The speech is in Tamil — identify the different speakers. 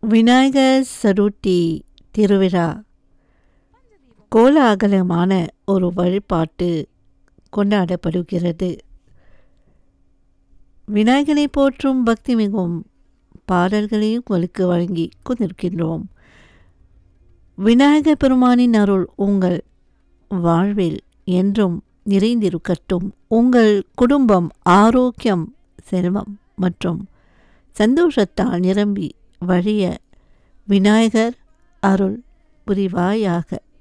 Speaker 1: விநாயகர் சதுர்த்தி திருவிழா கோலாகலமான ஒரு வழிபாட்டு கொண்டாடப்படுகிறது விநாயகனை போற்றும் பக்தி மிகும் பாடல்களையும் உங்களுக்கு வழங்கி கொண்டிருக்கின்றோம் விநாயகர் பெருமானின் அருள் உங்கள் வாழ்வில் என்றும் நிறைந்திருக்கட்டும் உங்கள் குடும்பம் ஆரோக்கியம் செல்வம் மற்றும் சந்தோஷத்தால் நிரம்பி வழிய விநாயகர் அருள் புரிவாயாக